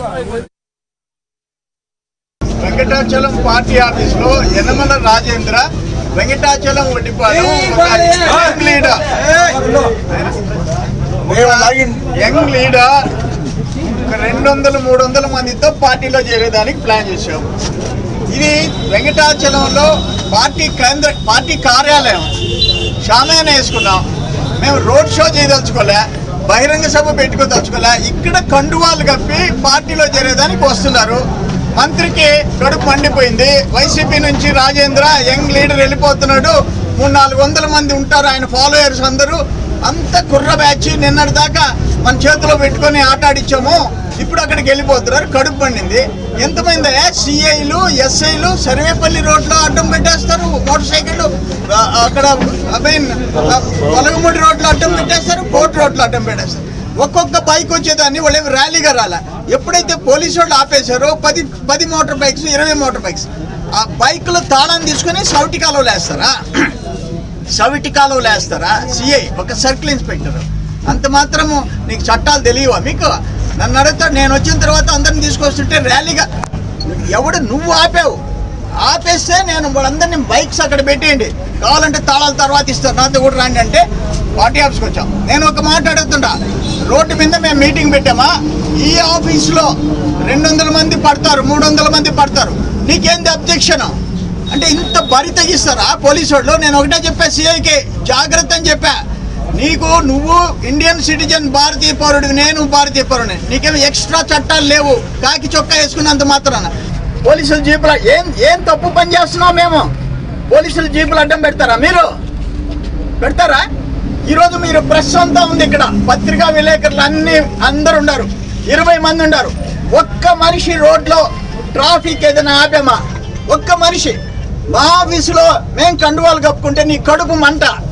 Venkatachalam party office లో యనమల రాజేంద్ర వెంకటాచలం ఒడ్డిపాలెం ఒక young leader young leader ఒక రెండు వందలు మూడు వందల మందితో పార్టీలో చేరేదానికి ప్లాన్ చేశాం ఇది వెంకటాచలంలో పార్టీ కేంద్ర పార్టీ కార్యాలయం షామేన వేసుకున్నాం మేము రోడ్ షో చేయదలుచుకోలే బహిరంగ సభ పెట్టుకోదలుచుకోలే ఇక్కడ కండువాలు కప్పి పార్టీలో చేరేదానికి వస్తున్నారు మంత్రికి కడుపు మండిపోయింది వైసీపీ నుంచి రాజేంద్ర యంగ్ లీడర్ వెళ్ళిపోతున్నాడు మూడు నాలుగు వందల మంది ఉంటారు ఆయన ఫాలోయర్స్ అందరూ అంత కుర్ర బ్యాచ్ నిన్నటి దాకా మన చేతిలో పెట్టుకొని ఆట ఆడిచ్చాము ఇప్పుడు అక్కడికి వెళ్ళిపోతున్నారు కడుపు పండింది ఎంతమంది సిఐలు ఎస్ఐలు సర్వేపల్లి రోడ్లో అడ్డం పెట్టేస్తారు మోటార్ సైకిల్ అక్కడ ఐ మీన్ పొలగముడి రోడ్లో అడ్డం పెట్టేస్తారు కోర్టు రోడ్లో అడ్డం పెట్టేస్తారు ఒక్కొక్క బైక్ వచ్చేదాన్ని వాళ్ళు ఏమి ర్యాలీగా రాలా ఎప్పుడైతే పోలీసు వాళ్ళు ఆపేశారో పది పది మోటార్ బైక్స్ ఇరవై మోటార్ బైక్స్ ఆ బైక్లో తాళం తీసుకొని సౌటి కాలువలు వేస్తారా సవిటి కాలువలు వేస్తారా సిఐ ఒక సర్కిల్ ఇన్స్పెక్టర్ అంత మాత్రము నీకు చట్టాలు తెలియవా మీకు నన్ను అడుగుతాడు నేను వచ్చిన తర్వాత అందరిని తీసుకొస్తుంటే ర్యాలీగా ఎవడు నువ్వు ఆపావు ఆపేస్తే నేను వాళ్ళందరినీ బైక్స్ అక్కడ పెట్టేయండి కావాలంటే తాళాల తర్వాత ఇస్తారు నాతో కూడా రండి అంటే పార్టీ ఆఫీస్కి వచ్చాం నేను ఒక మాట అడుగుతుంటా రోడ్డు మీద మేము మీటింగ్ పెట్టామా ఈ ఆఫీస్లో రెండు వందల మంది పడతారు మూడు వందల మంది పడతారు నీకేంది అబ్జెక్షన్ అంటే ఇంత బరి తెగిస్తారా పోలీసు వాళ్ళు నేను ఒకటే చెప్పా సిఐకి జాగ్రత్త అని చెప్పా నీకు నువ్వు ఇండియన్ సిటిజన్ భారతీయ పౌరుడివి నేను భారతీయ పౌరుడిని నీకేమి ఎక్స్ట్రా చట్టాలు లేవు కాకి చొక్కా వేసుకున్నంత మాత్రాన పోలీసులు జీపుల ఏం ఏం తప్పు పని చేస్తున్నావు మేము పోలీసులు జీపులు అడ్డం పెడతారా మీరు పెడతారా ఈరోజు మీరు ప్రెస్ అంతా ఉంది ఇక్కడ పత్రికా విలేకరులు అన్ని అందరు ఉన్నారు ఇరవై మంది ఉన్నారు ఒక్క మనిషి రోడ్లో ట్రాఫిక్ ఏదైనా ఆపామా ఒక్క మనిషి మా ఆఫీసులో మేం కండువాలు కప్పుకుంటే నీ కడుపు మంట